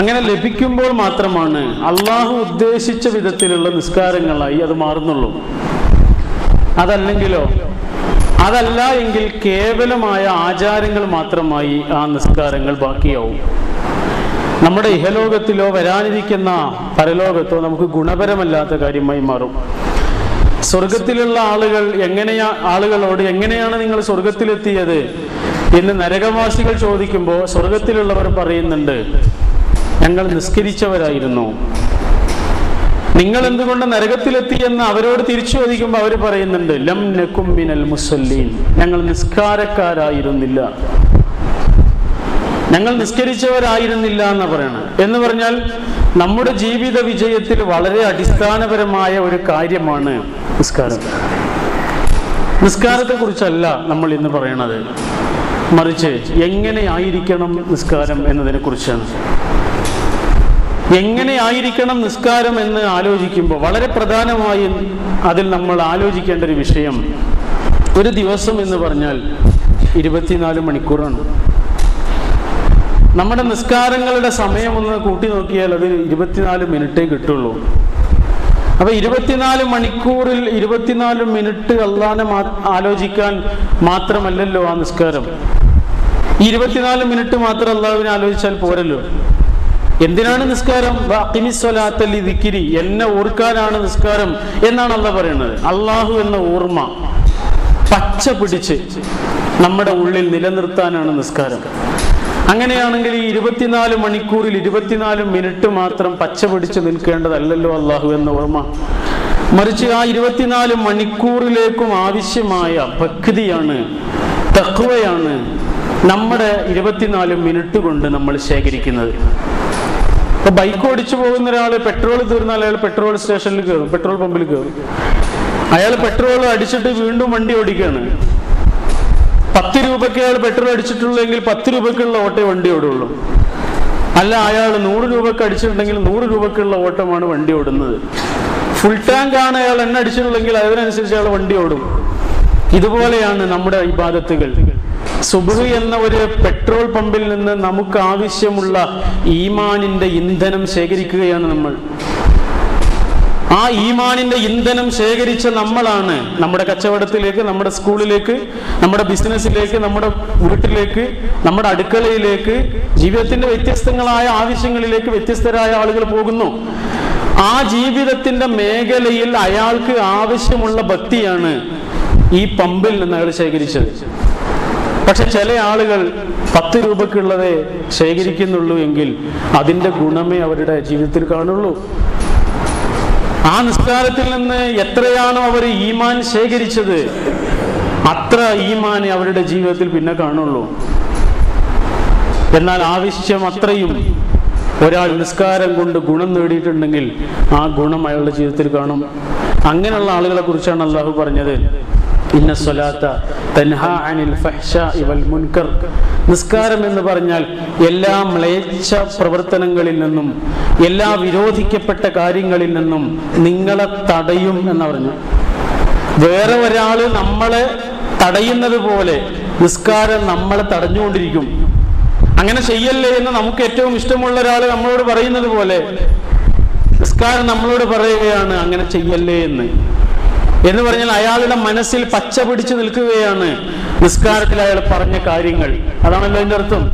അങ്ങനെ ലഭിക്കുമ്പോൾ മാത്രമാണ് അള്ളാഹു ഉദ്ദേശിച്ച വിധത്തിലുള്ള നിസ്കാരങ്ങളായി അത് മാറുന്നുള്ളൂ അതല്ലെങ്കിലോ അതല്ല എങ്കിൽ കേവലമായ ആചാരങ്ങൾ മാത്രമായി ആ നിസ്കാരങ്ങൾ ബാക്കിയാവും നമ്മുടെ ഇഹലോകത്തിലോ വരാനിരിക്കുന്ന പരലോകത്തോ നമുക്ക് ഗുണപരമല്ലാത്ത കാര്യമായി മാറും സ്വർഗത്തിലുള്ള ആളുകൾ എങ്ങനെയാ ആളുകളോട് എങ്ങനെയാണ് നിങ്ങൾ സ്വർഗത്തിലെത്തിയത് എന്ന് നരകവാസികൾ ചോദിക്കുമ്പോൾ സ്വർഗത്തിലുള്ളവർ പറയുന്നുണ്ട് ഞങ്ങൾ നിസ്കരിച്ചവരായിരുന്നു നിങ്ങൾ എന്തുകൊണ്ട് നരകത്തിലെത്തി എന്ന് അവരോട് തിരിച്ചു ചോദിക്കുമ്പോൾ അവർ പറയുന്നുണ്ട് ലം നക്കും മിനൽ മുസല്ലീൻ ഞങ്ങൾ നിസ്കാരക്കാരായിരുന്നില്ല ഞങ്ങൾ നിസ്കരിച്ചവരായിരുന്നില്ല എന്ന് പറയണം എന്ന് പറഞ്ഞാൽ നമ്മുടെ ജീവിത വിജയത്തിൽ വളരെ അടിസ്ഥാനപരമായ ഒരു കാര്യമാണ് നിസ്കാരം നിസ്കാരത്തെ കുറിച്ചല്ല നമ്മൾ ഇന്ന് പറയണത് മറിച്ച് എങ്ങനെയായിരിക്കണം നിസ്കാരം എന്നതിനെ കുറിച്ചാണ് എങ്ങനെയായിരിക്കണം നിസ്കാരം എന്ന് ആലോചിക്കുമ്പോൾ വളരെ പ്രധാനമായും അതിൽ നമ്മൾ ആലോചിക്കേണ്ട ഒരു വിഷയം ഒരു ദിവസം എന്ന് പറഞ്ഞാൽ ഇരുപത്തിനാല് മണിക്കൂറാണ് നമ്മുടെ നിസ്കാരങ്ങളുടെ സമയം ഒന്ന് കൂട്ടി നോക്കിയാൽ അത് ഇരുപത്തിനാല് മിനിറ്റേ കിട്ടുള്ളൂ അപ്പൊ ഇരുപത്തിനാല് മണിക്കൂറിൽ ഇരുപത്തിനാല് മിനിറ്റ് അള്ളാനെ മാ- ആലോചിക്കാൻ മാത്രമല്ലല്ലോ ആ നിസ്കാരം ഈ ഇരുപത്തിനാല് മിനിറ്റ് മാത്രം അള്ളാഹുവിനെ ആലോചിച്ചാൽ പോരല്ലോ എന്തിനാണ് നിസ്കാരം വഅഖിമിസ്സലാത്തല്ലി ദിക്രി എന്നെ ഓർക്കാനാണ് നിസ്കാരം എന്നാണ് അല്ല പറയുന്നത് അള്ളാഹു എന്ന ഓർമ്മ പച്ച പിടിച്ച് നമ്മുടെ ഉള്ളിൽ നിലനിർത്താനാണ് നിസ്കാരം അങ്ങനെയാണെങ്കിൽ ഈ ഇരുപത്തിനാല് മണിക്കൂറിൽ ഇരുപത്തിനാല് മിനിറ്റ് മാത്രം പച്ച പിടിച്ച് നിൽക്കേണ്ടതല്ലല്ലോ അള്ളാഹു എന്ന ഓർമ്മ മറിച്ച് ആ ഇരുപത്തിനാല് മണിക്കൂറിലേക്കും ആവശ്യമായ ഭക്തിയാണ് തക്വയാണ് നമ്മുടെ ഇരുപത്തിനാല് മിനിറ്റ് കൊണ്ട് നമ്മൾ ശേഖരിക്കുന്നത് ഇപ്പൊ ബൈക്ക് ഓടിച്ചു പോകുന്ന ഒരാൾ പെട്രോൾ തീർന്നാൽ അയാൾ പെട്രോൾ സ്റ്റേഷനിൽ കയറും പെട്രോൾ പമ്പിൽ കയറും അയാൾ പെട്രോൾ അടിച്ചിട്ട് വീണ്ടും വണ്ടി ഓടിക്കുകയാണ് പത്ത് രൂപയ്ക്ക് അയാൾ പെട്രോൾ അടിച്ചിട്ടുള്ളെങ്കിൽ പത്ത് രൂപയ്ക്കുള്ള ഓട്ടേ വണ്ടി ഓടുള്ളൂ അല്ല അയാൾ നൂറ് രൂപക്ക് അടിച്ചിട്ടുണ്ടെങ്കിൽ നൂറ് രൂപക്കുള്ള ഓട്ടമാണ് വണ്ടി ഓടുന്നത് ഫുൾ ടാങ്ക് ആണ് അയാൾ എണ്ണ അടിച്ചിട്ടുള്ളെങ്കിൽ അതിനനുസരിച്ച് അയാൾ വണ്ടി ഓടും ഇതുപോലെയാണ് നമ്മുടെ ഇബാദത്തുകൾ സുബുഹ് എന്ന ഒരു പെട്രോൾ പമ്പിൽ നിന്ന് നമുക്ക് ആവശ്യമുള്ള ഈമാനിന്റെ ഇന്ധനം ശേഖരിക്കുകയാണ് നമ്മൾ ആ ഈമാനിന്റെ ഇന്ധനം ശേഖരിച്ച നമ്മളാണ് നമ്മുടെ കച്ചവടത്തിലേക്ക് നമ്മുടെ സ്കൂളിലേക്ക് നമ്മുടെ ബിസിനസ്സിലേക്ക് നമ്മുടെ വീട്ടിലേക്ക് നമ്മുടെ അടുക്കളയിലേക്ക് ജീവിതത്തിന്റെ വ്യത്യസ്തങ്ങളായ ആവശ്യങ്ങളിലേക്ക് വ്യത്യസ്തരായ ആളുകൾ പോകുന്നു ആ ജീവിതത്തിന്റെ മേഖലയിൽ അയാൾക്ക് ആവശ്യമുള്ള ഭക്തിയാണ് ഈ പമ്പിൽ നിന്ന് അയാൾ ശേഖരിച്ചത് പക്ഷെ ചില ആളുകൾ പത്ത് രൂപക്കുള്ളതേ ശേഖരിക്കുന്നുള്ളൂ എങ്കിൽ അതിന്റെ ഗുണമേ അവരുടെ ജീവിതത്തിൽ കാണുള്ളൂ ആ നിസ്കാരത്തിൽ നിന്ന് എത്രയാണോ അവർ ഈമാൻ ശേഖരിച്ചത് അത്ര ഈമാൻ അവരുടെ ജീവിതത്തിൽ പിന്നെ കാണുള്ളൂ എന്നാൽ ആവശ്യം അത്രയും ഒരാൾ നിസ്കാരം കൊണ്ട് ഗുണം നേടിയിട്ടുണ്ടെങ്കിൽ ആ ഗുണം അയാളുടെ ജീവിതത്തിൽ കാണും അങ്ങനെയുള്ള ആളുകളെ കുറിച്ചാണ് അള്ളാഹു പറഞ്ഞത് ഇന്ന സ്വലാത്ത തൻഹാ അനിൽ ഫഹ്ശാഇ വൽ മുൻകർ നിസ്കാരം എന്ന് പറഞ്ഞാൽ എല്ലാ മ്ലേച്ഛ പ്രവർത്തനങ്ങളിൽ നിന്നും എല്ലാ വിരോധിക്കപ്പെട്ട കാര്യങ്ങളിൽ നിന്നും നിങ്ങളെ തടയും എന്ന് പറഞ്ഞു വേറെ ഒരാള് നമ്മളെ തടയുന്നത് പോലെ നിസ്കാരം നമ്മളെ തടഞ്ഞുകൊണ്ടിരിക്കും അങ്ങനെ ചെയ്യല്ലേ എന്ന് നമുക്ക് ഏറ്റവും ഇഷ്ടമുള്ള ഒരാൾ നമ്മളോട് പറയുന്നത് പോലെ നിസ്കാരം നമ്മളോട് പറയുകയാണ് അങ്ങനെ ചെയ്യല്ലേ എന്ന് എന്ന് പറഞ്ഞാൽ അയാളുടെ മനസ്സിൽ പച്ച പിടിച്ചു നിൽക്കുകയാണ് നിസ്കാരത്തിൽ അയാൾ പറഞ്ഞ കാര്യങ്ങൾ അതാണല്ലോ അതിന്റെ അർത്ഥം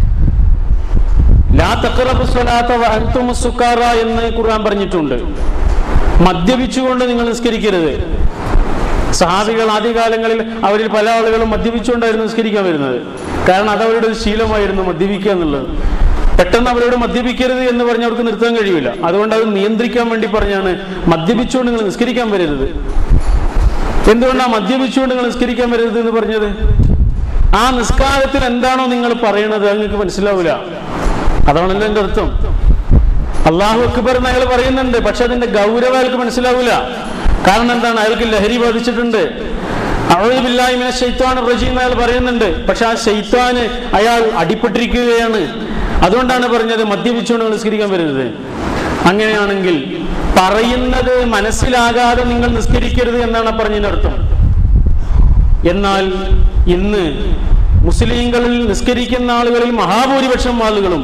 ലാ തഖറബു സ്വലാത്ത വഅൻതും സുക്കാറ എന്ന് ഖുർആൻ പറഞ്ഞിട്ടുണ്ട് മദ്യപിച്ചുകൊണ്ട് നിങ്ങൾ നിസ്കരിക്കരുത് സഹാബികൾ ആദ്യകാലങ്ങളിൽ അവരിൽ പല ആളുകളും മദ്യപിച്ചുകൊണ്ടായിരുന്നു നിസ്കരിക്കാൻ വരുന്നത് കാരണം അത് അവരുടെ ഒരു ശീലമായിരുന്നു മദ്യപിക്കുക എന്നുള്ളത് പെട്ടെന്ന് അവരോട് മദ്യപിക്കരുത് എന്ന് പറഞ്ഞ് അവർക്ക് നിർത്താൻ കഴിയില്ല അതുകൊണ്ട് അത് നിയന്ത്രിക്കാൻ വേണ്ടി പറഞ്ഞാണ് മദ്യപിച്ചുകൊണ്ട് നിങ്ങൾ നിസ്കരിക്കാൻ വരരുത് എന്തുകൊണ്ടാണ് മദ്യപിച്ചുകൊണ്ട് നിങ്ങൾ നിസ്കരിക്കാൻ വരരുത് എന്ന് പറഞ്ഞത് ആ നിസ്കാരത്തിൽ എന്താണോ നിങ്ങൾ പറയണത് അത് നിങ്ങൾക്ക് മനസ്സിലാവില്ല അതാണല്ലോ എന്റെ അർത്ഥം അള്ളാഹു അക്ബർ എന്ന് അയാൾ പറയുന്നുണ്ട് പക്ഷെ അതിന്റെ ഗൗരവം അയാൾക്ക് മനസ്സിലാവില്ല കാരണം എന്താണ് അയാൾക്ക് ലഹരി ബാധിച്ചിട്ടുണ്ട് അവഴിബില്ലായ്മ ശൈത്താൻ റജീം എന്ന് അയാൾ പറയുന്നുണ്ട് പക്ഷെ ആ ശൈത്താന് അയാൾ അടിപ്പെട്ടിരിക്കുകയാണ് അതുകൊണ്ടാണ് പറഞ്ഞത് മദ്യപിച്ചുകൊണ്ട് നിങ്ങൾ നിസ്കരിക്കാൻ വരുന്നത് അങ്ങനെയാണെങ്കിൽ പറയുന്നത് മനസ്സിലാകാതെ നിങ്ങൾ നിസ്കരിക്കരുത് എന്നാണ് ആ പറഞ്ഞതിനർത്ഥം എന്നാൽ ഇന്ന് മുസ്ലിങ്ങളിൽ നിസ്കരിക്കുന്ന ആളുകളിൽ മഹാഭൂരിപക്ഷം ആളുകളും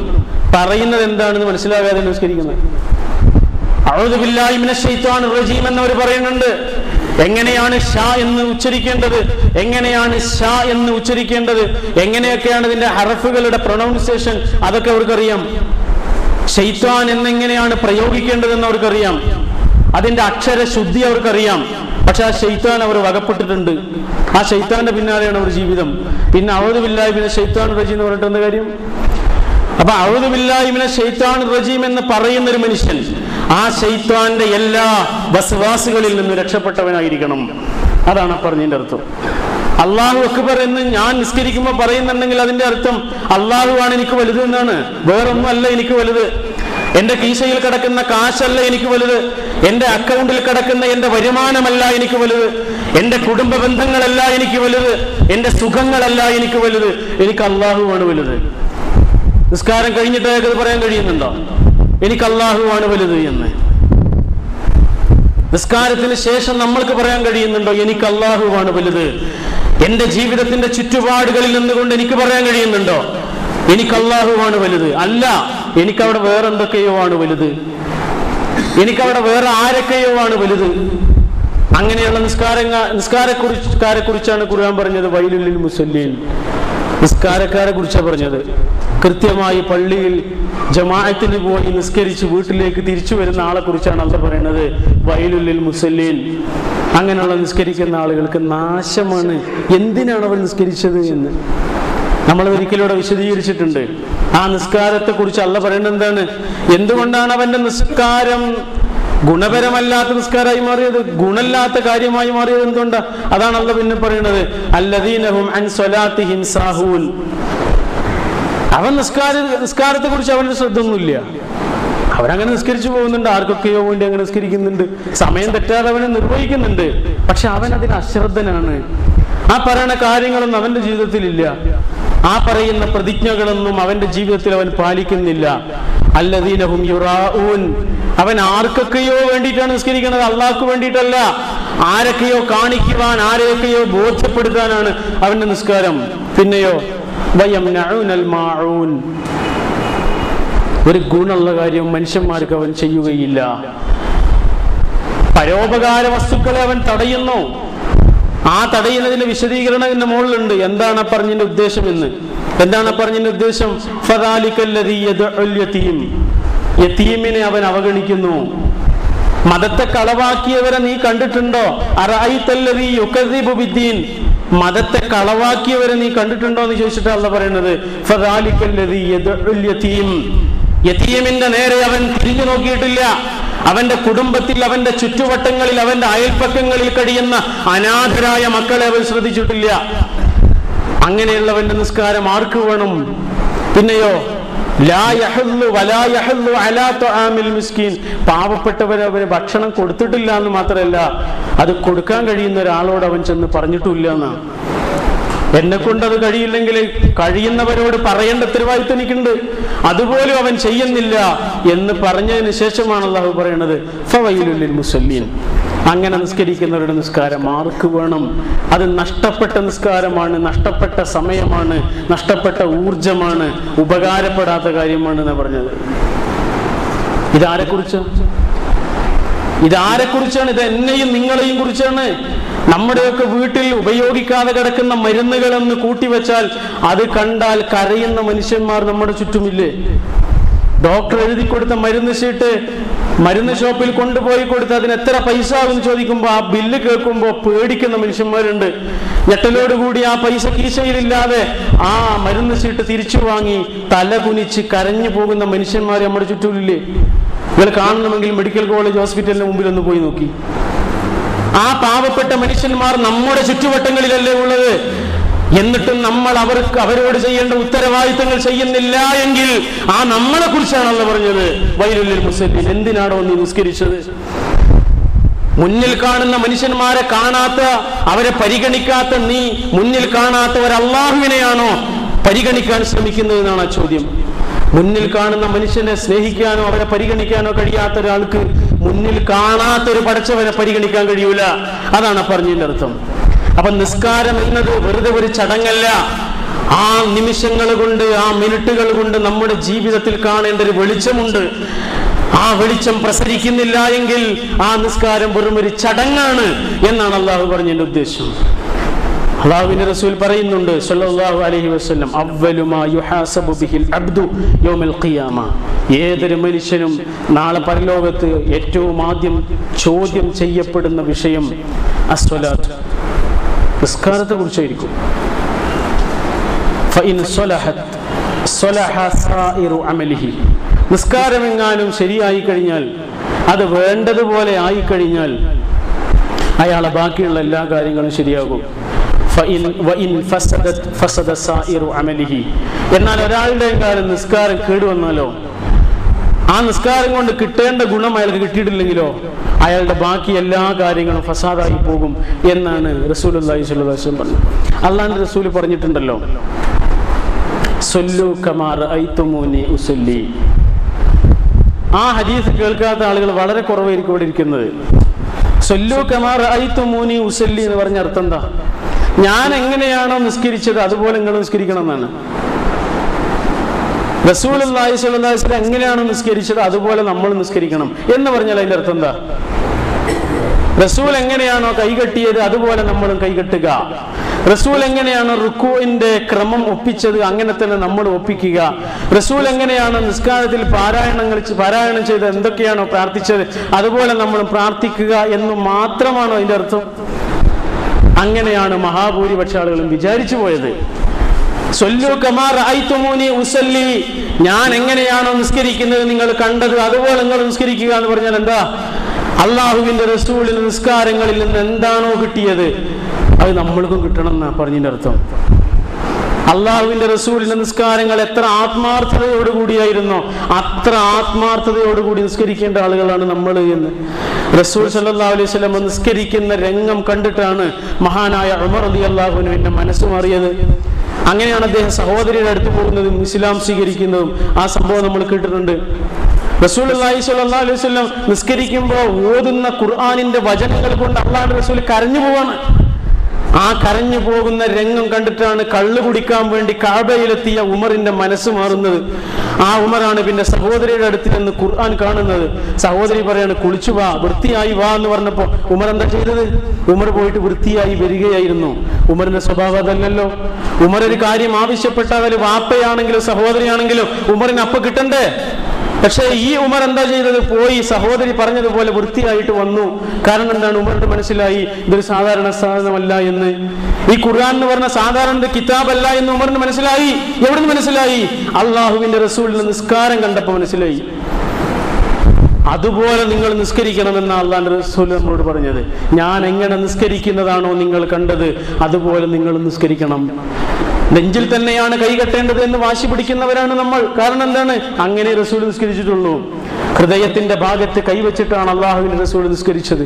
പറയുന്നത് എന്താണെന്ന് മനസ്സിലാകാതെ നിസ്കരിക്കുന്നത് അഊദു ബില്ലാഹി മിനശ് ശൈത്വാനിർ റജീം എന്നവർ പറയുന്നുണ്ട് എങ്ങനെയാണ് ഷാ എന്ന് ഉച്ചരിക്കേണ്ടത് എങ്ങനെയാണ് ഷാ എന്ന് ഉച്ചരിക്കേണ്ടത് എങ്ങനെയൊക്കെയാണ് ഇതിന്റെ ഹറഫുകളുടെ പ്രൊണൗൺസിയേഷൻ അതൊക്കെ അവർക്കറിയാം ഷെയ്ത്താൻ എന്നെങ്ങനെയാണ് പ്രയോഗിക്കേണ്ടതെന്ന് അവർക്കറിയാം അതിന്റെ അക്ഷരശുദ്ധി അവർക്കറിയാം പക്ഷെ ആ ഷെയ്ത്താൻ അവർ വകപ്പെട്ടിട്ടുണ്ട് ആ ഷെയ്ത്താന്റെ പിന്നാലെയാണ് അവർ ജീവിതം പിന്നെ അവധുമില്ലായി പിന്നെ ഷെയ്ത്താൻ റജി എന്ന് പറഞ്ഞിട്ട് എന്താ കാര്യം അപ്പൊ ഔദുബില്ലാഹിമിനെ ഷെയ്ത്താൻ റജീം എന്ന് പറയുന്ന ഒരു മനുഷ്യൻ ആ ഷെയ്ത്താന്റെ എല്ലാ വസ്വാസുകളിൽ നിന്ന് രക്ഷപ്പെട്ടവനായിരിക്കണം അതാണ് ആ പറഞ്ഞതിന്റെ അർത്ഥം അള്ളാഹു അക്ബർ എന്ന് ഞാൻ നിസ്കരിക്കുമ്പോൾ പറയുന്നുണ്ടെങ്കിൽ അതിന്റെ അർത്ഥം അള്ളാഹു ആണ് എനിക്ക് വലുത് എന്നാണ് വേറൊന്നും അല്ല എനിക്ക് വലുത് എന്റെ കീശയിൽ കിടക്കുന്ന കാശല്ല എനിക്ക് വലുത് എന്റെ അക്കൗണ്ടിൽ കിടക്കുന്ന എന്റെ വരുമാനമല്ല എനിക്ക് വലുത് എന്റെ കുടുംബ ബന്ധങ്ങളല്ല എനിക്ക് വലുത് എന്റെ സുഖങ്ങളല്ല എനിക്ക് വലുത് എനിക്ക് അള്ളാഹുവാണ് വലുത് നിസ്കാരം കഴിഞ്ഞിട്ട് അയാൾക്ക് ഇത് പറയാൻ കഴിയുന്നുണ്ടോ എനിക്ക് അള്ളാഹുവാണ് വലുത് എന്ന് നിസ്കാരത്തിന് ശേഷം നമ്മൾക്ക് പറയാൻ കഴിയുന്നുണ്ടോ എനിക്ക് അള്ളാഹുവാണ് വലുത് എന്റെ ജീവിതത്തിന്റെ ചുറ്റുപാടുകളിൽ നിന്നുകൊണ്ട് എനിക്ക് പറയാൻ കഴിയുന്നുണ്ടോ എനിക്ക് അള്ളാഹുവാണ് വലുത് അല്ല എനിക്കവിടെ വേറെ എന്തൊക്കെയോ ആണ് വലുത് എനിക്കവിടെ വേറെ ആരൊക്കെയോ ആണ് വലുത് അങ്ങനെയുള്ള നിസ്കാര നിസ്കാരക്കുറിക്കാരെ കുറിച്ചാണ് ഖുർആൻ പറഞ്ഞത് വൈലുല്ലിൽ മുസല്ലീൻ നിസ്കാരക്കാരെ കുറിച്ചാണ് പറഞ്ഞത് കൃത്യമായി പള്ളിയിൽ ജമാഅത്തിന് പോയി നിസ്കരിച്ച് വീട്ടിലേക്ക് തിരിച്ചു വരുന്ന ആളെ കുറിച്ചാണ് അല്ല പറയുന്നത് വയലുള്ളിൽ മുസല്ലീൻ അങ്ങനെയുള്ള നിസ്കരിക്കുന്ന ആളുകൾക്ക് നാശമാണ് എന്തിനാണ് അവൻ നിസ്കരിച്ചത് എന്ന് നമ്മൾ ഒരിക്കലൂടെ വിശദീകരിച്ചിട്ടുണ്ട് ആ നിസ്കാരത്തെ കുറിച്ച് അല്ല പറയുന്നത് എന്താണ് എന്തുകൊണ്ടാണ് അവന്റെ നിസ്കാരം ഗുണപരമല്ലാത്ത നിസ്കാരമായി മാറിയത് ഗുണല്ലാത്ത കാര്യമായി മാറിയത് എന്തുകൊണ്ടാ അതാണ് അല്ല പിന്നെ പറയുന്നത് അല്ലദീനഹും അൻ സ്വലാത്തിഹിം സാഹൂൻ അവൻ നിസ്കാര നിസ്കാരത്തെ കുറിച്ച് അവന് ശ്രദ്ധ ഒന്നുമില്ല അവരങ്ങനെ നിസ്കരിച്ചു പോകുന്നുണ്ട് ആർക്കൊക്കെയോ വേണ്ടി അങ്ങനെ നിസ്കരിക്കുന്നുണ്ട് സമയം തെറ്റാതെ അവനെ നിർവഹിക്കുന്നുണ്ട് പക്ഷെ അവൻ അതിന് അശ്രദ്ധനാണ് ആ പറയുന്ന കാര്യങ്ങളൊന്നും അവന്റെ ജീവിതത്തിലില്ല ആ പറയുന്ന പ്രതിജ്ഞകളൊന്നും അവന്റെ ജീവിതത്തിൽ അവൻ പാലിക്കുന്നില്ല അല്ലദീനഹും യുറാഊൻ അവൻ ആർക്കൊക്കെയോ വേണ്ടിയിട്ടാണ് നിസ്കരിക്കുന്നത് അള്ളാഹ്ക്ക് വേണ്ടിയിട്ടല്ല ആരൊക്കെയോ കാണിക്കുവാൻ ആരെയൊക്കെയോ ബോധ്യപ്പെടുത്താനാണ് അവന്റെ നിസ്കാരം പിന്നെയോ വയംനഊനൽ മാഊൻ ഒരു ഗുണമുള്ള കാര്യം മനുഷ്യന്മാർക്ക് അവൻ ചെയ്യുകയില്ല പരോപകാര വസ്തുക്കളെ അവൻ തടയുന്നു ആ തടയുന്നതിന്റെ വിശദീകരണം ഇതിന്റെ മുകളിലുണ്ട് എന്താണ് ആ പറഞ്ഞതിന്റെ ഉദ്ദേശം എന്ന് എന്താണ് ആ പറഞ്ഞതിന്റെ ഉദ്ദേശം ഫദാലിക്കല്ലദീ യദ്ഉൽ യതീം യതീമിനെ അവൻ അവഗണിക്കുന്നു മതത്തെ കളവാക്കിയവരെ നീ കണ്ടിട്ടുണ്ടോ അറായിത്തല്ലദീ യുകദ്ദിബു ബിദ്ദീൻ മതത്തെ കളവാക്കിയവരെ നീ കണ്ടിട്ടുണ്ടോ എന്ന് ചോദിച്ചിട്ട് അല്ല പറയുന്നത് ഫദാലിക്കല്ലദീ യദ്ഉൽ യതീം യതീമിന്റെ നേരെ അവൻ തിരിഞ്ഞു നോക്കിയിട്ടില്ല അവന്റെ കുടുംബത്തിൽ അവന്റെ ചുറ്റുവട്ടങ്ങളിൽ അവന്റെ അയൽപ്പക്കങ്ങളിൽ കഴിയുന്ന അനാഥരായ മക്കളെ അവൻ ശ്രദ്ധിച്ചിട്ടില്ല അങ്ങനെയുള്ളവന്റെ നിസ്കാരം ആർക്ക് വേണം പിന്നെയോ ലാ യഹുല്ലു വലാ യഹുല്ലു അലാ തുആമിൽ മിസ്കീൻ പാവപ്പെട്ടവന് അവന് ഭക്ഷണം കൊടുത്തിട്ടില്ല എന്ന് മാത്രമല്ല അത് കൊടുക്കാൻ കഴിയുന്ന ഒരാളോട് അവൻ ചെന്ന് പറഞ്ഞിട്ടില്ല എന്നാണ് എന്നെ കൊണ്ട് അത് കഴിയില്ലെങ്കിൽ കഴിയുന്നവരോട് പറയേണ്ട ഉത്തരവാദിത്വം എനിക്കുണ്ട് അതുപോലും അവൻ ചെയ്യുന്നില്ല എന്ന് പറഞ്ഞതിന് ശേഷമാണ് അള്ളാഹു പറയുന്നത് ഫവയിലുള്ളിൽ മുസല്ലീൻ അങ്ങനെ നിസ്കരിക്കുന്നവരുടെ നിസ്കാരം ആർക്ക് വേണം അത് നഷ്ടപ്പെട്ട നിസ്കാരമാണ് നഷ്ടപ്പെട്ട സമയമാണ് നഷ്ടപ്പെട്ട ഊർജമാണ് ഉപകാരപ്പെടാത്ത കാര്യമാണ് എന്ന് പറഞ്ഞത് ഇതാരെക്കുറിച്ച് ഇതാരെക്കുറിച്ചാണ് ഇത് എന്നെയും നിങ്ങളെയും കുറിച്ചാണ് നമ്മുടെയൊക്കെ വീട്ടിൽ ഉപയോഗിക്കാതെ കിടക്കുന്ന മരുന്നുകളെന്ന് കൂട്ടിവെച്ചാൽ അത് കണ്ടാൽ കരയുന്ന മനുഷ്യന്മാർ നമ്മുടെ ചുറ്റുമില്ലേ ഡോക്ടർ എഴുതി കൊടുത്ത മരുന്ന് ഷീട്ട് മരുന്ന് ഷോപ്പിൽ കൊണ്ടുപോയി കൊടുത്ത് അതിന് എത്ര പൈസ ആകും ചോദിക്കുമ്പോൾ ആ ബില്ല് കേൾക്കുമ്പോൾ പേടിക്കുന്ന മനുഷ്യന്മാരുണ്ട് ഞെട്ടലോടുകൂടി ആ പൈസ കീശയിലില്ലാതെ ആ മരുന്ന് ഷീട്ട് തിരിച്ചു വാങ്ങി തല കുനിച്ച് കരഞ്ഞു പോകുന്ന മനുഷ്യന്മാർ നമ്മുടെ ചുറ്റുമില്ലേ നിങ്ങൾ കാണണമെങ്കിൽ മെഡിക്കൽ കോളേജ് ഹോസ്പിറ്റലിന് മുമ്പിൽ ഒന്ന് പോയി നോക്കി ആ പാവപ്പെട്ട മനുഷ്യന്മാർ നമ്മുടെ ചുറ്റുവട്ടങ്ങളിലല്ലേ ഉള്ളത് എന്നിട്ടും നമ്മൾ അവർക്ക് അവരോട് ചെയ്യേണ്ട ഉത്തരവാദിത്തങ്ങൾ ചെയ്യുന്നില്ല എങ്കിൽ ആ നമ്മളെ കുറിച്ചാണല്ലോ പറഞ്ഞത് വൈലുല്ലിൽ മുസ്ലിം എന്തിനാണോ നീ നിസ്കരിച്ചത് മുന്നിൽ കാണുന്ന മനുഷ്യന്മാരെ കാണാത്ത അവരെ പരിഗണിക്കാത്ത നീ മുന്നിൽ കാണാത്ത ഒരു അള്ളാഹുവിനെയാണോ പരിഗണിക്കാൻ ശ്രമിക്കുന്നത് എന്നാണ് ആ ചോദ്യം മുന്നിൽ കാണുന്ന മനുഷ്യനെ സ്നേഹിക്കാനോ അവരെ പരിഗണിക്കാനോ കഴിയാത്ത ഒരാൾക്ക് മുന്നിൽ കാണാത്ത ഒരു പടച്ചവനെ പരിഗണിക്കാൻ കഴിയൂല അതാണ് പറഞ്ഞതിന്റെ അർത്ഥം അപ്പൊ നിസ്കാരം എന്നത് വെറുതെ ഒരു ചടങ്ങല്ല ആ നിമിഷങ്ങൾ കൊണ്ട് ആ മിനിറ്റുകൾ കൊണ്ട് നമ്മുടെ ജീവിതത്തിൽ കാണേണ്ട ഒരു വെളിച്ചമുണ്ട് ആ വെളിച്ചം പ്രസരിക്കുന്നില്ല എങ്കിൽ ആ നിസ്കാരം വെറും ഒരു ചടങ്ങാണ് എന്നാണ് അള്ളാഹു പറഞ്ഞതിന്റെ ഉദ്ദേശം അള്ളാഹുവിന്റെ റസൂൽ പറയുന്നുണ്ട് സല്ലല്ലാഹു അലൈഹി വസല്ലം അവ്വലുമാ യുഹാസബു ബിഹിൽ അബ്ദു യൗമൽ ഖിയാമ ഏതൊരു മനുഷ്യനും നാളെ പരലോകത്ത് ഏറ്റവും ആദ്യം ചോദ്യം ചെയ്യപ്പെടുന്ന വിഷയം അസ്വലാത്ത് നിസ്കാരത്തെ കുറിച്ചായിരിക്കും ഫഇൻ സ്വലഹത് സ്വലഹ സായിറു അമലിഹി നിസ്കാരമെങ്ങാനും ശരിയായി കഴിഞ്ഞാൽ അത് വേണ്ടതുപോലെ ആയിക്കഴിഞ്ഞാൽ അയാളെ ബാക്കിയുള്ള എല്ലാ കാര്യങ്ങളും ശരിയാകും ഫഇൻ വഇൻ ഫസദത് ഫസദ സായിറു അമലിഹി എന്നാൽ ഒരാളുടെ കാലം നിസ്കാരം കേടുവന്നാലോ ആ നിസ്കാരം കൊണ്ട് കിട്ടേണ്ട ഗുണം അയാൾക്ക് കിട്ടിയിട്ടില്ലെങ്കിലോ അയാളുടെ ബാക്കി എല്ലാ കാര്യങ്ങളും ഫസാദായി പോകും എന്നാണ് റസൂൽ അള്ളാഹി സ്വല്ലം പറഞ്ഞത് അള്ളാന്റെ റസൂൽ പറഞ്ഞിട്ടുണ്ടല്ലോ സൊല്ലു കമാർ ഐത്തുമൂനി ഉസല്ലി ആ ഹദീസ് കേൾക്കാത്ത ആളുകൾ വളരെ കുറവായിരിക്കും ഇവിടെ ഇരിക്കുന്നത് സൊല്ലു കമാർ ഐത്തുമൂനി ഉസല്ലി എന്ന് പറഞ്ഞ അർത്ഥം എന്താ ഞാൻ എങ്ങനെയാണോ നിസ്കരിച്ചത് അതുപോലെ നിങ്ങൾ നിസ്കരിക്കണം എന്നാണ് റസൂൽ അള്ളാഹി സ്വല്ലല്ലാഹി അലൈഹി വസല്ലം എങ്ങനെയാണോ നിസ്കരിച്ചത് അതുപോലെ നമ്മൾ നിസ്കരിക്കണം എന്ന് പറഞ്ഞാൽ അതിന്റെ അർത്ഥം എന്താ റസൂൽ എങ്ങനെയാണോ കൈകെട്ടിയത് അതുപോലെ നമ്മളും കൈകെട്ടുക റസൂൽ എങ്ങനെയാണോ റുക്കുവിന്റെ ക്രമം ഒപ്പിച്ചത് അങ്ങനെ തന്നെ നമ്മൾ ഒപ്പിക്കുക റസൂൽ എങ്ങനെയാണോ നിസ്കാരത്തിൽ പാരായണങ്ങൾ ചെ- പാരായണം ചെയ്ത് എന്തൊക്കെയാണോ പ്രാർത്ഥിച്ചത് അതുപോലെ നമ്മൾ പ്രാർത്ഥിക്കുക എന്ന് മാത്രമാണോ അതിന്റെ അർത്ഥം അങ്ങനെയാണ് മഹാഭൂരിപക്ഷ ആളുകളും വിചാരിച്ചു പോയത് സൊല്ലു കമാർ ഐത്തുമൂനി ഉസല്ലി ഞാൻ എങ്ങനെയാണോ നിസ്കരിക്കുന്നത് നിങ്ങൾ കണ്ടത് അതുപോലെ നിങ്ങൾ നിസ്കരിക്കുക എന്ന് പറഞ്ഞാൽ എന്താ അള്ളാഹുവിന്റെ റസൂലിന് നിസ്കാരങ്ങളിൽ നിന്ന് എന്താണോ കിട്ടിയത് അത് നമ്മൾക്കും കിട്ടണം എന്നാ പറഞ്ഞതിന്റെ അർത്ഥം അള്ളാഹുവിന്റെ റസൂലിന്റെ നിസ്കാരങ്ങൾ എത്ര ആത്മാർത്ഥതയോടുകൂടിയായിരുന്നോ അത്ര ആത്മാർത്ഥതയോടുകൂടി നിസ്കരിക്കേണ്ട ആളുകളാണ് നമ്മൾ എന്ന് റസൂൽ സല്ലല്ലാഹു അലൈഹി വസല്ലം നിസ്കരിക്കുന്ന രംഗം കണ്ടിട്ടാണ് മഹാനായ ഉമർ അലി അള്ളാഹുവിന്റെ മനസ്സ് മാറിയത് അങ്ങനെയാണ് അദ്ദേഹം സഹോദരിയുടെ അടുത്ത് പോകുന്നതും ഇസ്ലാം സ്വീകരിക്കുന്നതും ആ സംഭവം നമ്മൾ കേട്ടിട്ടുണ്ട് റസൂൽ അള്ളാഹി സ്വല്ലല്ലാഹു അലൈഹി വസല്ലം നിസ്കരിക്കുമ്പോൾ ഓതുന്ന ഖുർആനിന്റെ വചനങ്ങൾ കൊണ്ട് അള്ളാഹുന്റെ റസൂൽ കരഞ്ഞു പോവാണ് ആ കരഞ്ഞു പോകുന്ന രംഗം കണ്ടിട്ടാണ് കള്ളു കുടിക്കാൻ വേണ്ടി കാബയിലെത്തിയ ഉമറിന്റെ മനസ്സ് മാറുന്നത് ആ ഉമറാണ് പിന്നെ സഹോദരിയുടെ അടുത്ത് നിന്ന് ഖുർആൻ കാണുന്നത് സഹോദരി പറയാണ് കുളിച്ചു വാ വൃത്തിയായി വാ എന്ന് പറഞ്ഞപ്പോ ഉമർ എന്താ ചെയ്തത് ഉമർ പോയിട്ട് വൃത്തിയായി വരികയായിരുന്നു ഉമറിന്റെ സ്വഭാവം അതല്ലല്ലോ ഉമർ ഒരു കാര്യം ആവശ്യപ്പെട്ടാൽ അത് വാപ്പയാണെങ്കിലും സഹോദരിയാണെങ്കിലും ഉമറിന് അപ്പൊ കിട്ടണ്ടേ പക്ഷേ ഈ ഉമർ എന്താ ചെയ്തത് പോയി സഹോദരി പറഞ്ഞതുപോലെ വൃത്തിയായിട്ട് വന്നു കാരണം എന്താണ് ഉമറിന്റെ മനസ്സിലായി ഇതൊരു സാധാരണ സാധനമല്ല എന്ന് ഈ ഖുർആൻ എന്ന് പറഞ്ഞ സാധാരണ ഒരു കിതാബല്ല എന്ന് ഉമറിന് മനസ്സിലായി എവിടുന്ന് മനസ്സിലായി അള്ളാഹുവിന്റെ റസൂലിന്റെ നിസ്കാരം കണ്ടപ്പോ മനസ്സിലായി അതുപോലെ നിങ്ങൾ നിസ്കരിക്കണമെന്ന് അള്ളാന്റെ റസൂൽ നമ്മളോട് പറഞ്ഞത് ഞാൻ എങ്ങനെ നിസ്കരിക്കുന്നതാണോ നിങ്ങൾ കണ്ടത് അതുപോലെ നിങ്ങൾ നിസ്കരിക്കണം നെഞ്ചിൽ തന്നെയാണ് കൈകെട്ടേണ്ടത് എന്ന് വാശി പിടിക്കുന്നവരാണ് നമ്മൾ കാരണം എന്താണ് അങ്ങനെ റസൂൽ നിസ്കരിച്ചിട്ടുള്ളൂ ഹൃദയത്തിന്റെ ഭാഗത്ത് കൈവച്ചിട്ടാണ് അള്ളാഹുവിന്റെ റസൂൽ നിസ്കരിച്ചത്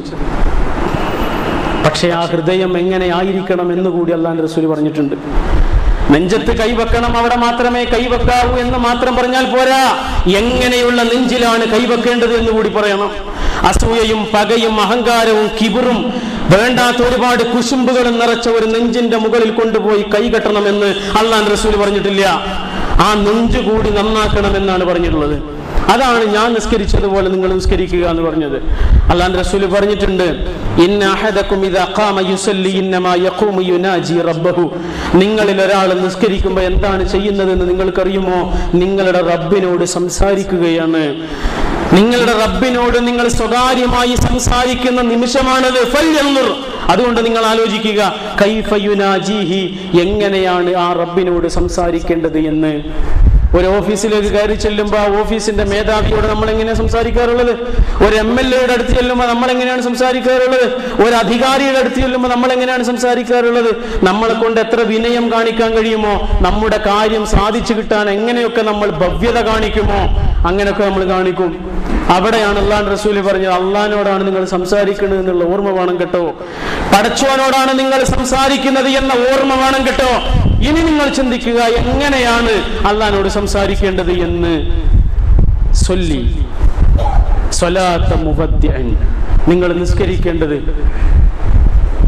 പക്ഷെ ആ ഹൃദയം എങ്ങനെ ആയിരിക്കണം എന്ന് കൂടി അള്ളാന്റെ റസൂൽ പറഞ്ഞിട്ടുണ്ട് നെഞ്ചത്ത് കൈവെക്കണം അവിടെ മാത്രമേ കൈവെക്കാവൂ എന്ന് മാത്രം പറഞ്ഞാൽ പോരാ എങ്ങനെയുള്ള നെഞ്ചിലാണ് കൈവെക്കേണ്ടത് എന്ന് കൂടി പറയണം അസൂയയും പകയും അഹങ്കാരവും കിബിറും വേണ്ടാത്ത ഒരുപാട് കുശുമ്പുകളും നിറച്ച ഒരു നെഞ്ചിന്റെ മുകളിൽ കൊണ്ടുപോയി കൈകെട്ടണമെന്ന് അള്ളാൻ റസൂൽ പറഞ്ഞിട്ടില്ല ആ നെഞ്ചു കൂടി നന്നാക്കണമെന്നാണ് പറഞ്ഞിട്ടുള്ളത് അതാണ് ഞാൻ നിസ്കരിച്ചതുപോലെ നിങ്ങൾ നിസ്കരിക്കുക എന്ന് പറഞ്ഞത് അള്ളാൻ റസൂല് പറഞ്ഞിട്ടുണ്ട് ഇന്ന അഹദക്കും ഇദാ ഖാമ യുസല്ലി ഇന്നമാ യഖൂമു യുനാജി റബ്ബഹു നിങ്ങളിൽ ഒരാൾ നിസ്കരിക്കുമ്പോൾ എന്താണ് ചെയ്യുന്നതെന്ന് നിങ്ങൾക്കറിയുമോ നിങ്ങളുടെ റബ്ബിനോട് സംസാരിക്കുകയാണ് നിങ്ങളുടെ റബ്ബിനോട് നിങ്ങൾ സ്വകാര്യമായി സംസാരിക്കുന്ന നിമിഷമാണത് ഫല്യൻദുർ. അതുകൊണ്ട് നിങ്ങൾ ആലോചിക്കുക കൈഫ യുനാജീഹി എങ്ങനെയാണ് ആ റബ്ബിനോട് സംസാരിക്കേണ്ടത് എന്ന് ഒരു ഓഫീസിലേക്ക് കയറി ചെല്ലുമ്പോൾ ആ ഓഫീസിന്റെ മേധാവിയോട് നമ്മൾ എങ്ങനെയാണ് സംസാരിക്കാറുള്ളത് ഒരു എം എൽ എയുടെ അടുത്ത് ചെല്ലുമ്പോൾ നമ്മൾ എങ്ങനെയാണ് സംസാരിക്കാറുള്ളത് ഒരു അധികാരിയുടെ അടുത്ത് ചെല്ലുമ്പോൾ നമ്മൾ എങ്ങനെയാണ് സംസാരിക്കാറുള്ളത് നമ്മളെ കൊണ്ട് എത്ര വിനയം കാണിക്കാൻ കഴിയുമോ നമ്മുടെ കാര്യം സാധിച്ചു കിട്ടാൻ എങ്ങനെയൊക്കെ നമ്മൾ ഭവ്യത കാണിക്കുമോ അങ്ങനെയൊക്കെ നമ്മൾ കാണിക്കും അവിടെയാണ് അള്ളാൻ റസൂല് പറഞ്ഞത് അള്ളഹാനോടാണ് നിങ്ങൾ സംസാരിക്കുന്നത് എന്നുള്ള ഓർമ്മ വേണം കേട്ടോ പടച്ചോനോടാണ് നിങ്ങൾ സംസാരിക്കുന്നത് എന്ന ഓർമ്മ വേണം കേട്ടോ ഇനി നിങ്ങൾ ചിന്തിക്കുക എങ്ങനെയാണ് അള്ളഹാനോട് സംസാരിക്കേണ്ടത് എന്ന് സൊല്ലി സ്വലാത്ത മുബദ്യൻ നിങ്ങൾ നിസ്കരിക്കേണ്ടത്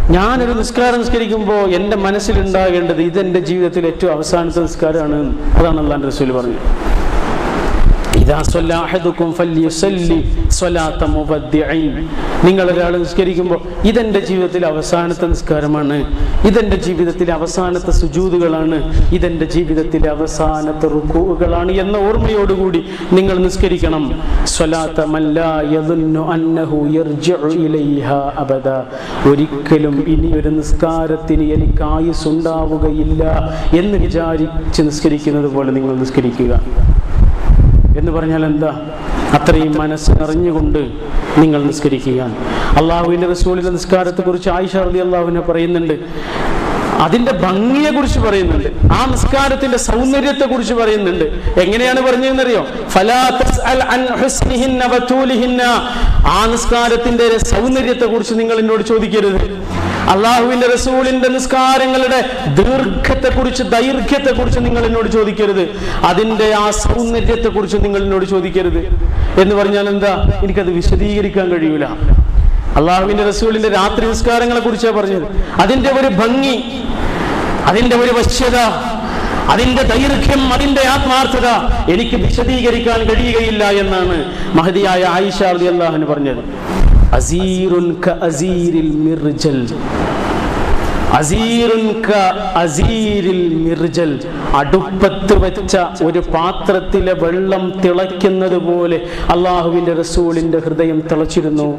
ഞാനൊരു നിസ്കാരം നിസ്കരിക്കുമ്പോൾ എൻ്റെ മനസ്സിലുണ്ടാകേണ്ടത് ഇതെൻ്റെ ജീവിതത്തിൽ ഏറ്റവും അവസാനത്തെ നിസ്കാരമാണ് അതാണ് അള്ളാൻ്റെ റസൂൽ പറഞ്ഞത് ഇദാ സ്വല്ലാ അഹദുക്കും ഫല്യുസല്ലി സ്വലാത്ത മുബദ്ദിഈൻ നിങ്ങൾ ഒരാൾ നിസ്കരിക്കുമ്പോൾ ഇതെൻ്റെ ജീവിതത്തിൽ അവസാനത്തെ നിസ്കാരമാണ് ഇതെൻ്റെ ജീവിതത്തിലെ അവസാനത്തെ സുജൂതുകളാണ് ഇതെൻ്റെ ജീവിതത്തിലെ അവസാനത്തെ റുക്കുകളാണ് എന്ന ഓർമ്മയോടുകൂടി നിങ്ങൾ നിസ്കരിക്കണം സ്വലാത്ത മല്ലാ യദുന്നു അന്നഹു യർജിഉ ഇലൈഹാ അബദ ഒരിക്കലും ഇനി ഒരു നിസ്കാരത്തിന് എനിക്ക് ആയുസ് ഉണ്ടാവുകയില്ല എന്ന് വിചാരിച്ച് നിസ്കരിക്കുന്നത് പോലെ നിങ്ങൾ നിസ്കരിക്കുക എന്ന് പറഞ്ഞാൽ എന്താ അത്രയും മനസ്സ് നിറഞ്ഞുകൊണ്ട് നിങ്ങൾ നിസ്കരിക്കുക അള്ളാഹുവിൻ്റെ റസൂലിൻ്റെ നിസ്കാരത്തെക്കുറിച്ച് ആയിഷ റളി അള്ളാഹുവിനെ പറയുന്നുണ്ട് അതിന്റെ ഭംഗിയെ കുറിച്ച് പറയുന്നുണ്ട് ആ നിസ്കാരത്തിന്റെ സൗന്ദര്യത്തെ കുറിച്ച് പറയുന്നുണ്ട് എങ്ങനെയാണ് പറഞ്ഞതെന്നറിയോ ഫലാ തസ്അൽ അൻ ഹുസ്നിഹിന്ന വതൂലിഹിന്ന ആ നിസ്കാരത്തിന്റെ സൗന്ദര്യത്തെ കുറിച്ച് നിങ്ങൾ എന്നോട് ചോദിക്കരുത് അള്ളാഹുവിന്റെ റസൂലിന്റെ നിസ്കാരങ്ങളുടെ ദീർഘത്തെ കുറിച്ച് ദൈർഘ്യത്തെ കുറിച്ച് നിങ്ങൾ എന്നോട് ചോദിക്കരുത് അതിന്റെ ആ സൗന്ദര്യത്തെ കുറിച്ച് നിങ്ങൾ എന്നോട് ചോദിക്കരുത് എന്ന് പറഞ്ഞാൽ എന്താ എനിക്കത് വിശദീകരിക്കാൻ കഴിയൂല അള്ളാഹുവിന്റെ റസൂലിന്റെ രാത്രി നിസ്കാരങ്ങളെ കുറിച്ചാണ് പറഞ്ഞത് അതിന്റെ ഒരു ഭംഗി അതിന്റെ ഒരു വശ്യത അതിന്റെ ദൈർഘ്യം അതിന്റെ ആത്മാർത്ഥത എനിക്ക് വിശദീകരിക്കാൻ കഴിയുകയില്ല എന്നാണ് മഹതിയായ ആയിഷ റളിയല്ലാഹു അള്ളാഹുന് പറഞ്ഞത് അസീറുൻ ക അസീരിൽ മിർജൽ അസീറുൻ ക അസീരിൽ മിർജൽ അടുപ്പത്ത് വെച്ച ഒരു പാത്രത്തിലെ വെള്ളം തിളയ്ക്കുന്നത് പോലെ അള്ളാഹുവിന്റെ റസൂലിന്റെ ഹൃദയം തിളച്ചിരുന്നു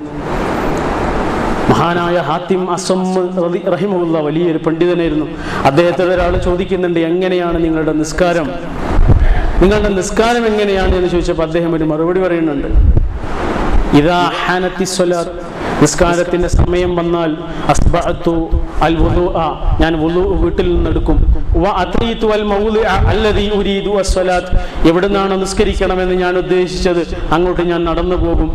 മഹാനായ ഹാത്തിം അസമ്മ് റളി- റഹിമഹുല്ല വലിയൊരു പണ്ഡിതനായിരുന്നു അദ്ദേഹത്തോട് ഒരാൾ ചോദിക്കുന്നുണ്ട് എങ്ങനെയാണ് നിങ്ങളുടെ നിസ്കാരം നിങ്ങളുടെ നിസ്കാരം എങ്ങനെയാണ് എന്ന് ചോദിച്ചപ്പോൾ അദ്ദേഹം ഒരു മറുപടി പറയുന്നുണ്ട് ഇതാ ഹാനത്തി സ്വലാത്ത് നിസ്കാരത്തിന്റെ സമയം വന്നാൽ അസ്ബഅത്തു അൽ വുദൂഅ ഞാൻ വുദൂ വീട്ടിൽ നിന്നെടുക്കും വ അതീതു അൽ മൗദിഅ അല്ലദീ ഉരീദു അസ്സലാത്ത് എവിടുന്നാണ് നിസ്കരിക്കണമെന്ന് ഞാൻ ഉദ്ദേശിച്ചത് അങ്ങോട്ട് ഞാൻ നടന്നു പോകും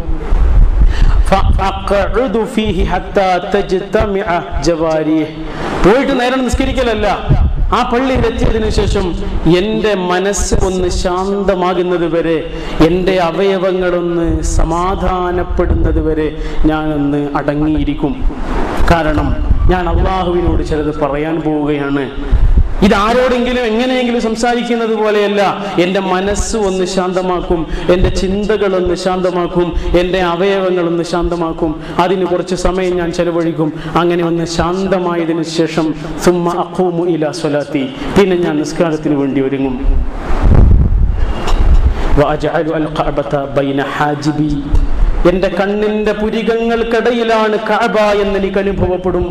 ഫഅഖഉദു ഫീഹി ഹത്താ തജ്തമിഅ ജവാരിഹ് പോയിട്ട് നേരെ നിസ്കരിക്കലല്ല ആ പള്ളിയിൽ എത്തിയതിനു ശേഷം എൻ്റെ മനസ്സ് ഒന്ന് ശാന്തമാകുന്നത് വരെ എൻ്റെ അവയവങ്ങളൊന്ന് സമാധാനപ്പെടുന്നത് വരെ ഞാനൊന്ന് അടങ്ങിയിരിക്കും കാരണം ഞാൻ അള്ളാഹുവിനോട് ചിലത് പറയാൻ പോവുകയാണ് ഇത് ആരോടെങ്കിലും എങ്ങനെയെങ്കിലും സംസാരിക്കുന്നത് പോലെയല്ല എൻ്റെ മനസ്സ് ഒന്ന് ശാന്തമാക്കും എൻ്റെ ചിന്തകളൊന്ന് ശാന്തമാക്കും എൻ്റെ അവയവങ്ങളൊന്ന് ശാന്തമാക്കും അതിന് കുറച്ച് സമയം ഞാൻ ചെലവഴിക്കും അങ്ങനെ ഒന്ന് ശാന്തമായതിനു ശേഷം സുമ്മ അഖൂമു ഇല സ്വലാത്തി പിന്നെ ഞാൻ നിസ്കാരത്തിന് വേണ്ടി ഒരുങ്ങും وأجعل القعبة بين حاجبي എൻ്റെ കണ്ണിന്റെ പുരികങ്ങൾക്കിടയിലാണ് കഅബ എന്ന് എനിക്ക് അനുഭവപ്പെടും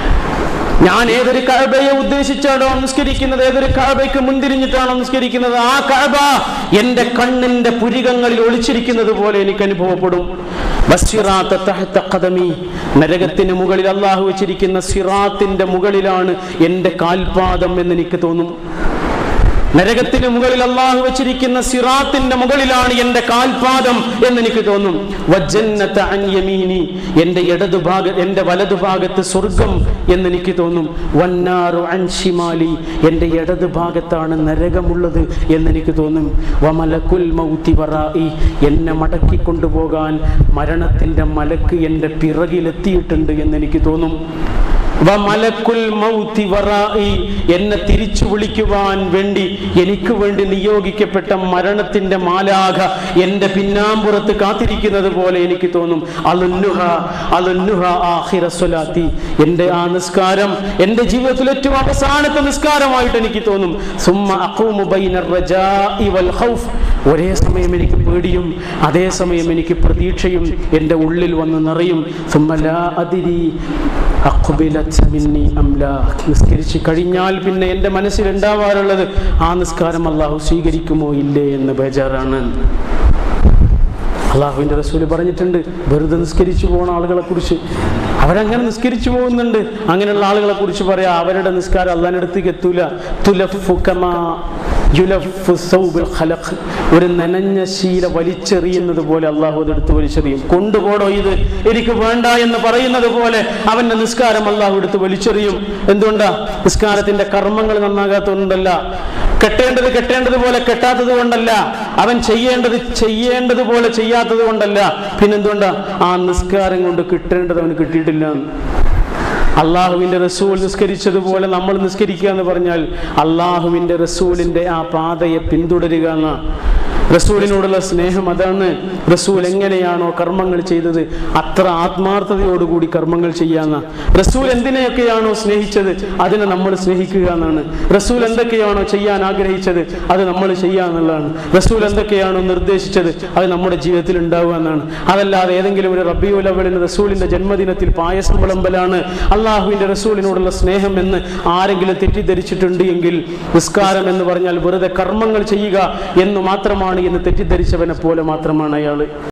ഞാൻ ഏതൊരു കഅബയെ ഉദ്ദേശിച്ചാണോ നിസ്കരിക്കുന്നത് ഏതൊരു കഅബയ്ക്ക് മുന്തിരിഞ്ഞിട്ടാണോ നിസ്കരിക്കുന്നത് ആ കഅബ എന്റെ കണ്ണിന്റെ പുരികങ്ങളിൽ ഒളിച്ചിരിക്കുന്നത് പോലെ എനിക്ക് അനുഭവപ്പെടും വസ്സിറാത്ത തഹത്ത ഖദമി നരകത്തിന് മുകളിൽ അള്ളാഹു വെച്ചിരിക്കുന്ന സിറാത്തിന്റെ മുകളിലാണ് എന്റെ കാൽപാദം എന്ന് എനിക്ക് തോന്നും നരകത്തിന് മുകളിൽ അള്ളാഹു വെച്ചിരിക്കുന്ന സിറാത്തിന്റെ മുകളിലാണ് എന്റെ കാൽപാദം എന്ന് എനിക്ക് തോന്നും വജ്ജന്നത അൻ യമീനി എന്റെ ഇടതുഭാഗ എന്റെ വലതുഭാഗത്ത് സ്വർഗം എന്ന് എനിക്ക് തോന്നും വന്നാറു അൻ ഷിമാലി എന്റെ ഇടതുഭാഗത്താണ് നരകമുള്ളത് എന്ന് എനിക്ക് തോന്നും വമലക്കുൽ മൗതി വറായി എന്നെ മടക്കി കൊണ്ടുപോകാൻ മരണത്തിന്റെ മലക്ക് എന്റെ പിറകിലെത്തിയിട്ടുണ്ട് എന്ന് എനിക്ക് തോന്നും വമലക്കുൽ മൗതി വറായി എന്നെ തിരിച്ചു വിളിക്കുവാൻ വേണ്ടി എനിക്ക് വേണ്ടി നിയോഗിക്കപ്പെട്ട മരണത്തിന്റെ മാലാഖ എന്റെ പിന്നാമ്പുറത്ത് കാത്തിരിക്കുന്നത് പോലെ എനിക്ക് തോന്നും അലുന്നുഹ അലുന്നുഹ ആഖിറ സ്വലാത്തി എന്റെ ആ നിസ്കാരം എന്റെ ജീവിതത്തിൽ ഏറ്റവും അവസാനത്തെ നിസ്കാരമായിട്ട് എനിക്ക് തോന്നും സുമ്മ അഖൂമു ബൈന റജാഇ വൽ ഖൗഫ് ഒരേ സമയം എനിക്ക് പേടിയും അതേ സമയം എനിക്ക് പ്രതീക്ഷയും എൻ്റെ ഉള്ളിൽ വന്ന് നിറയും സുമ്മ ലാ അദിരി അഖ്ബിലത് മിന്നി അം ലാ. നിസ്കരിച്ച് കഴിഞ്ഞാൽ പിന്നെ എൻ്റെ മനസ്സിൽ ഉണ്ടാവാറുള്ളത് ആ നിസ്കാരം അള്ളാഹു സ്വീകരിക്കുമോ ഇല്ലേ എന്ന് ബേജാറാണ് അള്ളാഹുവിൻ്റെ റസൂല് പറഞ്ഞിട്ടുണ്ട് വെറുതെ നിസ്കരിച്ചു പോകുന്ന ആളുകളെ കുറിച്ച് അവരങ്ങനെ നിസ്കരിച്ചു പോകുന്നുണ്ട് അങ്ങനെയുള്ള ആളുകളെ കുറിച്ച് പറയാം അവരുടെ നിസ്കാരം അള്ളാഹിൻ്റെ അടുത്തേക്ക് എത്തൂല തുലഫു കമാ യുലഫു സൗബിൽ ഖലഖ്. ഒരു നനഞ്ഞ ശീല വലിച്ചെറിയുന്നത് പോലെ അള്ളാഹു അതെടുത്ത് വലിച്ചെറിയും കൊണ്ടുപോടോ ഇത് എനിക്ക് വേണ്ട എന്ന് പറയുന്നത് പോലെ അവന്റെ നിസ്കാരം അള്ളാഹു എടുത്ത് വലിച്ചെറിയും എന്തുകൊണ്ടാ നിസ്കാരത്തിന്റെ കർമ്മങ്ങൾ നന്നാകാത്തതുകൊണ്ടല്ല കെട്ടേണ്ടത് കെട്ടേണ്ടത് പോലെ കെട്ടാത്തത് കൊണ്ടല്ല അവൻ ചെയ്യേണ്ടത് ചെയ്യേണ്ടത് പോലെ ചെയ്യാത്തത് കൊണ്ടല്ല പിന്നെന്തുകൊണ്ടാ ആ നിസ്കാരം കൊണ്ട് കിട്ടേണ്ടത് അവന് കിട്ടിയിട്ടില്ല അള്ളാഹുവിന്റെ റസൂൽ നിസ്കരിച്ചതുപോലെ നമ്മൾ നിസ്കരിക്കുക എന്ന് പറഞ്ഞാൽ അള്ളാഹുവിന്റെ റസൂലിന്റെ ആ പാതയെ പിന്തുടരുക എന്ന റസൂലിനോടുള്ള സ്നേഹം അതാണ് റസൂൽ എങ്ങനെയാണോ കർമ്മങ്ങൾ ചെയ്തത് അത്ര ആത്മാർത്ഥതയോടുകൂടി കർമ്മങ്ങൾ ചെയ്യാന്ന റസൂൽ എന്തിനെയൊക്കെയാണോ സ്നേഹിച്ചത് അതിനെ നമ്മൾ സ്നേഹിക്കുക എന്നാണ് റസൂൽ എന്തൊക്കെയാണോ ചെയ്യാൻ ആഗ്രഹിച്ചത് അത് നമ്മൾ ചെയ്യുക എന്നുള്ളതാണ് റസൂൽ എന്തൊക്കെയാണോ നിർദ്ദേശിച്ചത് അത് നമ്മുടെ ജീവിതത്തിൽ ഉണ്ടാവുക എന്നാണ് അതല്ലാതെ ഏതെങ്കിലും ഒരു റബിയുൽ അവലിന് റസൂലിന്റെ ജന്മദിനത്തിൽ പായസം വിളമ്പലാണ് അള്ളാഹുവിന്റെ റസൂലിനോടുള്ള സ്നേഹം എന്ന് ആരെങ്കിലും തെറ്റിദ്ധരിച്ചിട്ടുണ്ട് എങ്കിൽ നിസ്കാരം എന്ന് പറഞ്ഞാൽ വെറുതെ കർമ്മങ്ങൾ ചെയ്യുക എന്ന് മാത്രമാണ് എന്ന് തെറ്റിദ്ധരിച്ചവനെ പോലെ മാത്രമാണ് അയാൾ